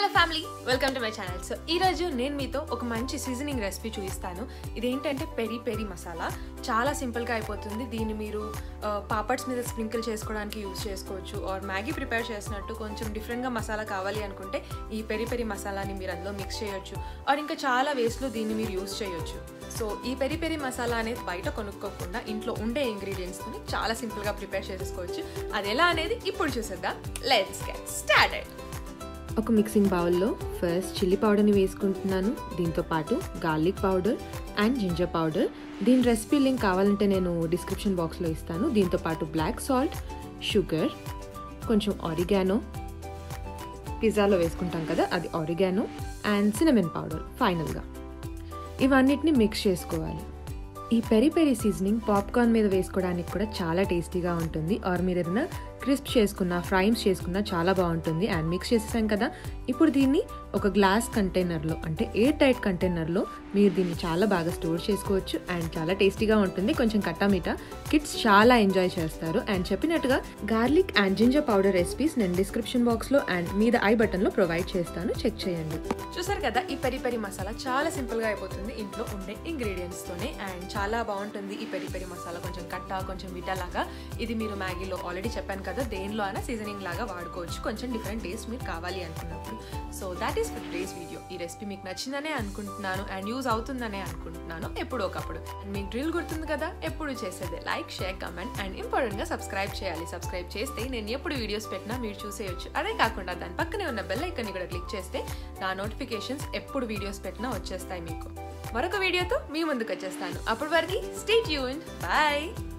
hello family welcome to my channel so ఈరోజు నేను మీతో ఒక మంచి సీజనింగ్ రెసిపీ చూపిస్తాను ఇదేంటంటే పెరి పెరి మసాలా చాలా సింపుల్గా అయిపోతుంది దీన్ని మీరు పాపడ్స్ మీద స్ప్రింకిల్ చేసుకోవడానికి యూస్ చేసుకోవచ్చు ఆర్ మ్యాగీ ప్రిపేర్ చేసినట్టు కొంచెం డిఫరెంట్గా మసాలా కావాలి అనుకుంటే ఈ పెరి పెరి మసాలాని మీరు అందులో మిక్స్ చేయొచ్చు ఆర్ ఇంకా చాలా వేస్లో దీన్ని మీరు యూస్ చేయొచ్చు సో ఈ పెరి పెరి మసాలా అనేది బయట కొనుక్కోకుండా ఇంట్లో ఉండే ఇంగ్రీడియంట్స్ని చాలా సింపుల్గా ప్రిపేర్ చేసుకోవచ్చు అది ఎలా అనేది ఇప్పుడు చూసేద్దాం లెట్స్ గెట్ స్టార్టెడ్ ఒక మిక్సింగ్ బౌల్లో ఫస్ట్ చిల్లీ పౌడర్ని వేసుకుంటున్నాను దీంతో పాటు garlic powder and ginger powder దీని రెసిపీ లింక్ కావాలంటే నేను డిస్క్రిప్షన్ బాక్స్లో ఇస్తాను దీంతో పాటు బ్లాక్ సాల్ట్ షుగర్ కొంచెం ఆరిగానో పిజ్జాలో వేసుకుంటాం కదా అది ఆరిగానో అండ్ సినమెన్ పౌడర్ ఫైనల్గా ఇవన్నిటిని మిక్స్ చేసుకోవాలి ఈ పెరి పెరి సీజనింగ్ పాప్కార్న్ మీద వేసుకోవడానికి కూడా చాలా టేస్టీగా ఉంటుంది ఆర్ మీరు ఏదైనా క్రిస్ప్ చేసుకున్న ఫ్రైమ్స్ చేసుకున్న చాలా బాగుంటుంది అండ్ మిక్స్ చేసేసాం కదా ఇప్పుడు దీన్ని ఒక గ్లాస్ కంటైనర్లో అంటే ఎయిర్ టైట్ కంటైనర్లో మీరు దీన్ని చాలా బాగా స్టోర్ చేసుకోవచ్చు అండ్ చాలా టేస్టీగా ఉంటుంది కొంచెం కట్టామిటా కిడ్స్ చాలా ఎంజాయ్ చేస్తారు అండ్ చెప్పినట్టుగా garlic and ginger powder recipes నేను డిస్క్రిప్షన్ బాక్స్లో అండ్ మీద ఐ బటన్లో ప్రొవైడ్ చేస్తాను చెక్ చేయండి చూసారు కదా ఈ పెరి పెరి మసాలా చాలా సింపుల్గా అయిపోతుంది ఇంట్లో ఉండే ఇంగ్రీడియంట్స్తోనే అండ్ చాలా బాగుంటుంది ఈ పెరి పెరి మసాలా కొంచెం కట్ట కొంచెం విటా లాగా ఇది మీరు మ్యాగీలో ఆల్రెడీ చెప్పాను కదా దేనిలో అయినా సీజనింగ్ లాగా వాడుకోవచ్చు కొంచెం డిఫరెంట్ టేస్ట్ మీకు కావాలి అనుకున్నప్పుడు so that is for days video ఈ రెసిపీ మీకు నచ్చిందనే అనుకుంటున్నాను అండ్ యూజ్ అవుతుందనే అనుకుంటున్నాను ఎప్పుడో ఒకప్పుడు అండ్ మీకు డ్రిల్ గుర్తుంది కదా ఎప్పుడు చేసేది లైక్ షేర్ కమెంట్ అండ్ ఇంపార్టెంట్గా సబ్స్క్రైబ్ చేయాలి సబ్స్క్రైబ్ చేస్తే నేను ఎప్పుడు వీడియోస్ పెట్టినా మీరు చూసేయచ్చు అదే కాకుండా దాని పక్కనే ఉన్న బెల్ ఐకన్ ఇక్కడ క్లిక్ చేస్తే నా నోటిఫికేషన్స్ ఎప్పుడు వీడియోస్ పెట్టినా వచ్చేస్తాయి మీకు మరొక వీడియోతో మీ ముందుకు వచ్చేస్తాను అప్పటి వరకు స్టే ట్యూన్ బాయ్